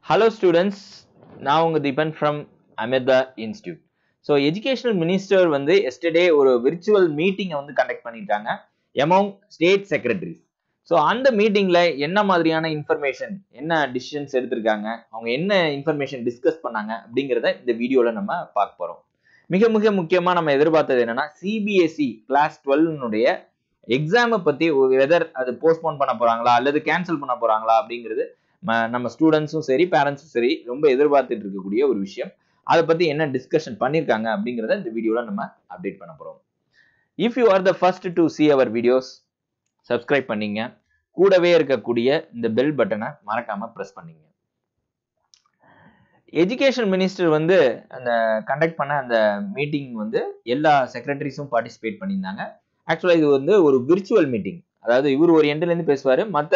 hello students நான் உங்கள் Deepan from Amrita institute so educational minister வந்து எஸ்டர்டே ஒரு விர்ச்சுவல் மீட்டிங்கை வந்து கண்டக்ட் பண்ணியிருக்காங்க எமௌங் ஸ்டேட் செக்ரட்டரிஸ் ஸோ அந்த மீட்டிங்கில் என்ன மாதிரியான இன்ஃபர்மேஷன் என்ன டிசிஷன்ஸ் எடுத்திருக்காங்க அவங்க என்ன இன்ஃபர்மேஷன் டிஸ்கஸ் பண்ணாங்க அப்படிங்கிறத இந்த வீடியோவில் நம்ம பார்க்க போகிறோம் மிக மிக முக்கியமாக நம்ம எதிர்பார்த்தது என்னன்னா சிபிஎஸ்இ கிளாஸ் டுவெல்னுடைய எக்ஸாமை பற்றி வெதர் அது போஸ்ட்போன் பண்ண போகிறாங்களா அல்லது கேன்சல் பண்ண போகிறாங்களா அப்படிங்கிறது ம- நம்ம ஸ்டூடெண்ட்ஸும் சரி பேரண்ட்ஸும் சரி ரொம்ப எதிர்பார்த்துட்டு இருக்கக்கூடிய ஒரு விஷயம் அதை பற்றி என்ன டிஸ்கஷன் பண்ணியிருக்காங்க அப்படிங்கிறத இந்த வீடியோவில் நம்ம அப்டேட் பண்ண போகிறோம் if you are the first to see our videos subscribe பண்ணீங்க கூடவே இருக்கக்கூடிய இந்த பெல் பட்டனை மறக்காம ப்ரெஸ் பண்ணீங்க எஜுகேஷன் மினிஸ்டர் வந்து அந்த கண்டக்ட் பண்ண அந்த மீட்டிங் வந்து எல்லா செக்ரட்டரிஸும் பார்ட்டிசிபேட் பண்ணியிருந்தாங்க ஆக்சுவலாக இது வந்து ஒரு விர்ச்சுவல் மீட்டிங் அதாவது இவர் ஒரு எண்ட்லேருந்து பேசுவார் மற்ற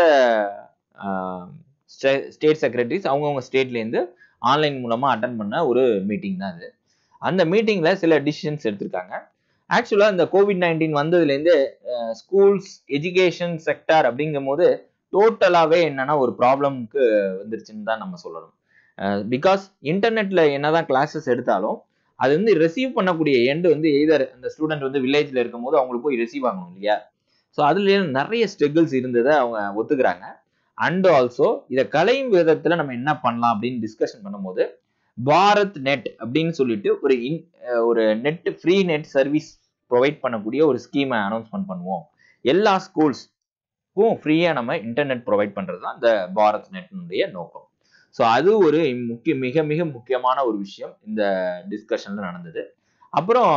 ஸ்டேட் செக்ரட்டரிஸ் அவங்கவுங்க ஸ்டேட்லேருந்து ஆன்லைன் மூலமாக அட்டன் பண்ண ஒரு மீட்டிங் தான் இது அந்த மீட்டிங்கில் சில டிசிஷன்ஸ் எடுத்திருக்காங்க ஆக்சுவலாக இந்த கோவிட் நைன்டீன் வந்ததுலேருந்து ஸ்கூல்ஸ் எஜுகேஷன் செக்டார் அப்படிங்கும் போது டோட்டலாகவே என்னன்னா ஒரு ப்ராப்ளம்க்கு வந்துருச்சுன்னு தான் நம்ம சொல்லணும் பிகாஸ் இன்டர்நெட்ல என்னதான் கிளாஸஸ் எடுத்தாலும் அது வந்து ரிசீவ் பண்ணக்கூடிய எண்டு வந்து எய்தர் அந்த ஸ்டூடெண்ட் வந்து வில்லேஜ்ல இருக்கும்போது அவங்களுக்கு போய் ரிசீவ் ஆகணும் இல்லையா ஸோ அதுல நிறைய ஸ்ட்ரகிள்ஸ் இருந்ததை அவங்க ஒத்துக்கிறாங்க அண்ட் ஆல்சோ இதை கலையும் விதத்துல நம்ம என்ன பண்ணலாம் அப்படின்னு டிஸ்கஷன் பண்ணும்போது பாரத் நெட் அப்படின்னு சொல்லிட்டு ஒரு இன் அஹ் ஒரு net free net service provide பண்ணக்கூடிய ஒரு ஸ்கீமை அனௌன்ஸ்மெண்ட் பண்ணுவோம் எல்லா ஸ்கூல்ஸ்க்கும் ஃப்ரீயாக நம்ம இன்டர்நெட் ப்ரொவைட் பண்ணுறது தான் இந்த பாரத் நெட்னுடைய நோக்கம் ஸோ அது ஒரு முக்கிய மிக மிக முக்கியமான ஒரு விஷயம் இந்த டிஸ்கஷனில் நடந்தது அப்புறம்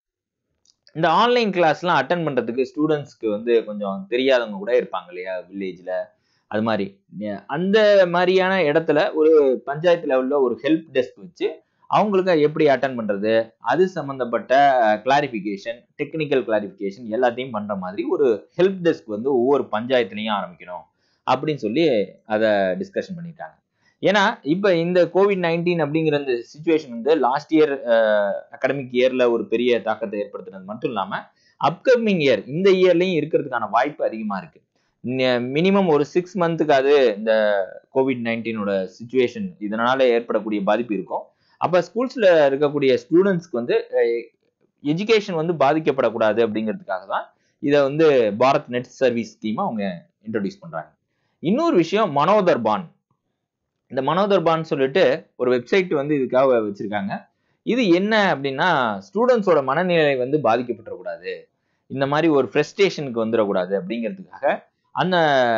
இந்த ஆன்லைன் கிளாஸ்லாம் அட்டன் பண்ணுறதுக்கு ஸ்டூடெண்ட்ஸ்க்கு வந்து கொஞ்சம் தெரியாதவங்க கூட இருப்பாங்க இல்லையா வில்லேஜில் அது மாதிரி நெ- அந்த மாதிரியான இடத்துல ஒரு பஞ்சாயத்து லெவலில் ஒரு ஹெல்ப் டெஸ்க் வச்சு அவங்களுக்கு எப்படி அட்டன் பண்ணுறது அது சம்மந்தப்பட்ட கிளாரிஃபிகேஷன் டெக்னிக்கல் கிளாரிஃபிகேஷன் எல்லாத்தையும் பண்ணுற மாதிரி ஒரு ஹெல்ப் டெஸ்க் வந்து ஒவ்வொரு பஞ்சாயத்துலையும் ஆரம்பிக்கணும் அப்படின்னு சொல்லி அதை டிஸ்கஷன் பண்ணிட்டாங்க ஏன்னா இப்போ இந்த கோவிட் நைன்டீன் அப்படிங்கிற இந்த சுச்சுவேஷன் வந்து லாஸ்ட் இயர் அகடமிக் இயர்ல ஒரு பெரிய தாக்கத்தை ஏற்படுத்தினது மட்டும் இல்லாமல் அப்கமிங் இயர் இந்த இயர்லையும் இருக்கிறதுக்கான வாய்ப்பு அதிகமாக இருக்கு மினிமம் ஒரு சிக்ஸ் மந்த்துக்காவது இந்த கோவிட் நைன்டீனோட சுச்சுவேஷன் இதனால ஏற்படக்கூடிய பாதிப்பு இருக்கும் அப்போ ஸ்கூல்ஸில் இருக்கக்கூடிய ஸ்டூடெண்ட்ஸ்க்கு வந்து எஜுகேஷன் வந்து பாதிக்கப்படக்கூடாது அப்படிங்கிறதுக்காக தான் இதை வந்து பாரத் நெட் சர்வீஸ் ஸ்கீமை அவங்க இன்ட்ரடியூஸ் பண்ணுறாங்க இன்னொரு விஷயம் மனோதர்பான் இந்த மனோதர்பான் சொல்லிட்டு ஒரு வெப்சைட் வந்து இதுக்காக வச்சிருக்காங்க இது என்ன அப்படின்னா ஸ்டூடெண்ட்ஸோட மனநிலை வந்து பாதிக்கப்பட்டுறக்கூடாது இந்த மாதிரி ஒரு ஃப்ரெஸ்ட்ரேஷனுக்கு வந்துடக்கூடாது அப்படிங்கிறதுக்காக அந்த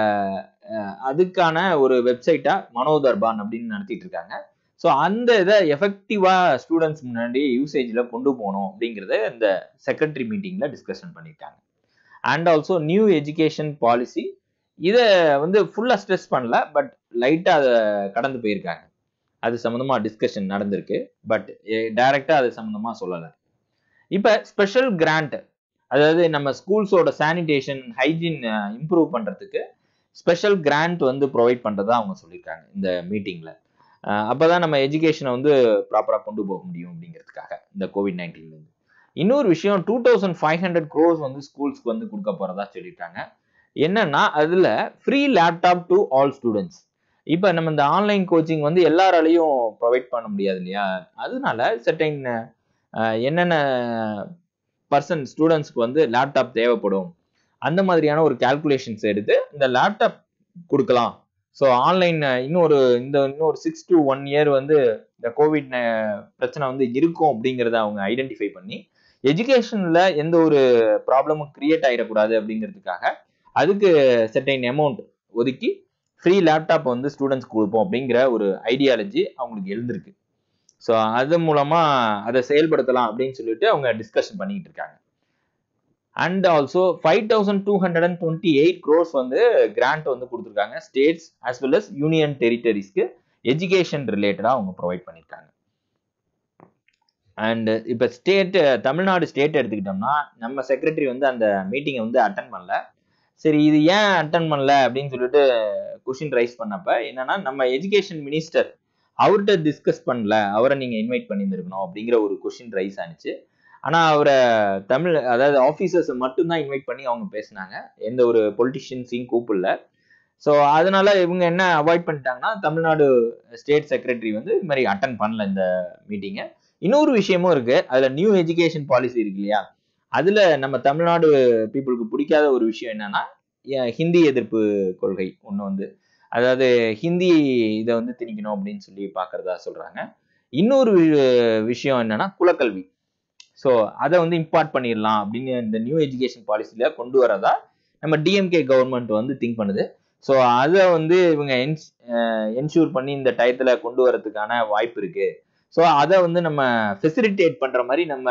அஹ், அதுக்கான ஒரு வெப்சைட்டா மனோதர்பான் அப்படின்னு நடத்திட்டு இருக்காங்க ஸோ அந்த இதை எஃபெக்டிவா ஸ்டூடெண்ட்ஸ் முன்னாடி யூசேஜில் கொண்டு போகணும் அப்படிங்கிறத இந்த செக்ரட்டரி மீட்டிங்கில் டிஸ்கஷன் பண்ணியிருக்காங்க and also new education policy இதை வந்து ஃபுல்லாக ஸ்ட்ரெஸ் பண்ணல பட் லைட்டாக அதை கடந்து போயிருக்காங்க அது சம்மந்தமாக டிஸ்கஷன் நடந்திருக்கு பட் டைரெக்டாக அது சம்மந்தமாக சொல்லலை இப்போ ஸ்பெஷல் கிராண்ட் அதாவது நம்ம ஸ்கூல்ஸோட சானிடேஷன் ஹைஜீன் இம்ப்ரூவ் பண்ணுறதுக்கு ஸ்பெஷல் கிராண்ட் வந்து ப்ரொவைட் பண்ணுறதா அவங்க சொல்லியிருக்காங்க இந்த மீட்டிங்கில் அப்போ தான் நம்ம எஜுகேஷனை வந்து ப்ராப்பராக கொண்டு போக முடியும் அப்படிங்கிறதுக்காக இந்த கோவிட் நைன்டீன்லேருந்து இன்னொரு விஷயம் two thousand five hundred crores வந்து ஸ்கூல்ஸ்க்கு வந்து கொடுக்க போகிறதா சொல்லியிருக்காங்க என்னன்னா அதில் free laptop to all students இப்போ நம்ம இந்த ஆன்லைன் கோச்சிங் வந்து எல்லாராலையும் ப்ரொவைட் பண்ண முடியாது இல்லையா அதனால செட்டைன் என்னென்ன பர்சன் ஸ்டூடெண்ட்ஸ்க்கு வந்து லேப்டாப் தேவைப்படும் அந்த மாதிரியான ஒரு கால்குலேஷன்ஸ் எடுத்து இந்த லேப்டாப் கொடுக்கலாம் ஸோ ஆன்லைன் இன்னும் ஒரு இந்த இன்னும் ஒரு சிக்ஸ் டு ஒன் இயர் வந்து இந்த கோவிட் பிரச்சனை வந்து இருக்கும் அப்படிங்கிறத அவங்க ஐடென்டிஃபை பண்ணி எஜுகேஷனில் எந்த ஒரு ப்ராப்ளமும் கிரியேட் ஆகிடக்கூடாது அப்படிங்கிறதுக்காக அதுக்கு செட்டைன் அமௌண்ட் ஒதுக்கி ஃப்ரீ லேப்டாப் வந்து ஸ்டூடெண்ட்ஸ் கொடுப்போம் அப்படிங்கிற ஒரு ஐடியாலஜி அவங்களுக்கு எழுந்திருக்கு ஸோ அது மூலமா அதை செயல்படுத்தலாம் அப்படின்னு சொல்லிட்டு அவங்க டிஸ்கஷன் பண்ணிட்டு இருக்காங்க and also five thousand two hundred and twenty eight crores வந்து கிராண்ட் வந்து கொடுத்துருக்காங்க states as well as union டெரிட்டரிஸ்க்கு எஜுகேஷன் ரிலேட்டடாக அவங்க ப்ரொவைட் பண்ணியிருக்காங்க அண்ட் இப்போ ஸ்டேட் தமிழ்நாடு ஸ்டேட் எடுத்துக்கிட்டோம்னா நம்ம செக்ரட்டரி வந்து அந்த மீட்டிங்கை வந்து அட்டன் பண்ணல சரி இது ஏன் அட்டன் பண்ணல அப்படின்னு சொல்லிட்டு கொஷின் ரைஸ் பண்ணப்ப என்னன்னா நம்ம எஜுகேஷன் மினிஸ்டர் அவர்கிட்ட டிஸ்கஸ் பண்ணல அவரை நீங்க இன்வைட் பண்ணியிருந்திருக்கணும் அப்படிங்கிற ஒரு கொஷின் ரைஸ் ஆனிச்சு ஆனா அவரை தமிழ் அதாவது ஆஃபீஸர்ஸ் மட்டும்தான் இன்வைட் பண்ணி அவங்க பேசினாங்க எந்த ஒரு பொலிட்டிஷியன்ஸையும் கூப்பிடல ஸோ அதனால இவங்க என்ன அவாய்ட் பண்ணிட்டாங்கன்னா தமிழ்நாடு ஸ்டேட் செக்ரட்டரி வந்து இது மாதிரி அட்டன் பண்ணல இந்த மீட்டிங்கை இன்னொரு விஷயமும் இருக்கு அதுல நியூ எஜுகேஷன் பாலிசி இருக்கு இல்லையா அதுல நம்ம தமிழ்நாடு பீப்புளுக்கு பிடிக்காத ஒரு விஷயம் என்னன்னா அஹ் ஹிந்தி எதிர்ப்பு கொள்கை ஒன்று வந்து அதாவது ஹிந்தி இதை வந்து திணிக்கணும் அப்படின்னு சொல்லி பார்க்கறதா சொல்றாங்க இன்னொரு வி- விஷயம் என்னன்னா குலக்கல்வி ஸோ அதை வந்து இம்பார்ட் பண்ணிடலாம் அப்படின்னு இந்த நியூ எஜுகேஷன் பாலிசியில கொண்டு வரதா நம்ம டிஎம்கே கவர்மெண்ட் வந்து திங்க் பண்ணுது ஸோ அதை வந்து இவங்க என்ஸ் என்ஷூர் பண்ணி இந்த டயத்துல கொண்டு வரதுக்கான வாய்ப்பு இருக்கு ஸோ அதை வந்து நம்ம ஃபெசிலிட்டேட் பண்ற மாதிரி நம்ம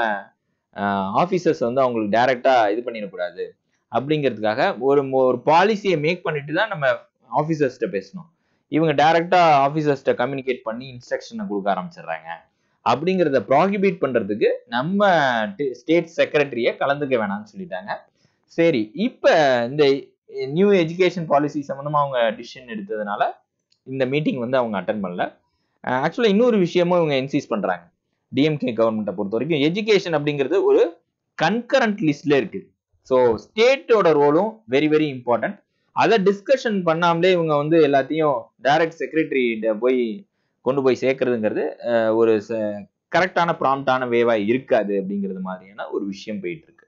ஆஃபீஸர்ஸ் வந்து அவங்களுக்கு டைரக்டா இது பண்ணிடக்கூடாது அப்படிங்கிறதுக்காக ஒரு மொ- ஒரு பாலிசியை மேக் பண்ணிட்டு தான் நம்ம ஆஃபீஸர்ஸ்கிட்ட பேசணும் இவங்க டைரக்டா ஆஃபீஸர்ஸ்கிட்ட கம்யூனிகேட் பண்ணி இன்ஸ்ட்ரக்ஷனை கொடுக்க ஆரம்பிச்சிடுறாங்க அப்படிங்கிறத ப்ராஹிபிட் பண்றதுக்கு நம்ம ஸ்டேட் செக்ரட்டரியை கலந்துக்க வேணாம்னு சொல்லிட்டாங்க சரி இப்போ இந்த நியூ எஜுகேஷன் பாலிசி சம்மந்தமாக அவங்க டிசிஷன் எடுத்ததுனால இந்த மீட்டிங் வந்து அவங்க அட்டன் பண்ணல ஆக்சுவலாக இன்னொரு விஷயமும் இவங்க இன்சீஸ் பண்றாங்க டிஎம்கே கவர்மெண்ட்டை பொறுத்த வரைக்கும் எஜுகேஷன் அப்படிங்கிறது ஒரு கன்கரண்ட் லிஸ்ட்ல இருக்கு ஸோ ஸ்டேட்டோட ரோலும் வெரி வெரி இம்பார்ட்டன்ட் அதை டிஸ்கஷன் பண்ணாமலே இவங்க வந்து எல்லாத்தையும் டைரக்ட் செக்ரட்டரிகிட்ட போய் கொண்டு போய் சேர்க்கறதுங்கிறது அஹ், ஒரு கரெக்டான ப்ராம்ப்டான வேவா இருக்காது அப்படிங்கிறது மாதிரியான ஒரு விஷயம் போயிட்டு இருக்கு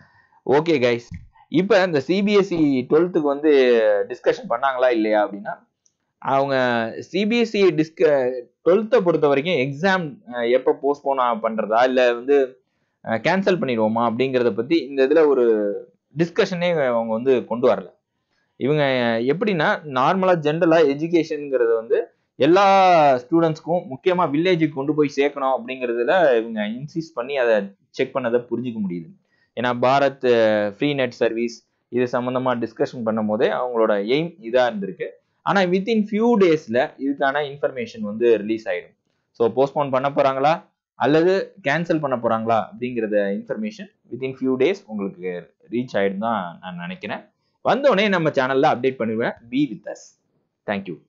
ஓகே கைஸ் இப்போ இந்த சிபிஎஸ்சி டுவெல்த்துக்கு வந்து டிஸ்கஷன் பண்ணாங்களா இல்லையா அப்படின்னா அவங்க சிபிஎஸ்சி டிஸ்க டுவெல்த்தை பொறுத்த வரைக்கும் எக்ஸாம் எப்போ போஸ்ட்போன் பண்றதா இல்லை வந்து கேன்சல் பண்ணிடுவோமா அப்படிங்கிறத பத்தி இந்த இதுல ஒரு டிஸ்கஷனே அவங்க வந்து கொண்டு வரல இவங்க எப்படின்னா நார்மலா ஜென்ரலா எஜுகேஷனுங்கிறது வந்து எல்லா ஸ்டூடெண்ட்ஸ்க்கும் முக்கியமா வில்லேஜுக்கு கொண்டு போய் சேர்க்கணும் அப்படிங்கிறதுல இவங்க இன்சிஸ்ட் பண்ணி அதை செக் பண்ணதை புரிஞ்சுக்க முடியுது ஏன்னா பாரத் ஃப்ரீ நெட் சர்வீஸ் இது சம்பந்தமா டிஸ்கஷன் பண்ணும் போதே அவங்களோட எய்ம் இதா இருந்திருக்கு ஆனா வித்தின் ஃபியூ டேஸ்ல இதுக்கான இன்ஃபர்மேஷன் வந்து ரிலீஸ் ஆயிடும் ஸோ போஸ்ட்போன் பண்ண போறாங்களா அல்லது கேன்சல் பண்ண போறாங்களா அப்படிங்கிறத இன்ஃபர்மேஷன் வித்தின் ஃபியூ டேஸ் உங்களுக்கு ரீச் ஆயிடும் தான் நான் நினைக்கிறேன் வந்தோடனே நம்ம சேனல்ல அப்டேட் பண்ணுவேன் பி வித் அஸ் தேங்க்யூ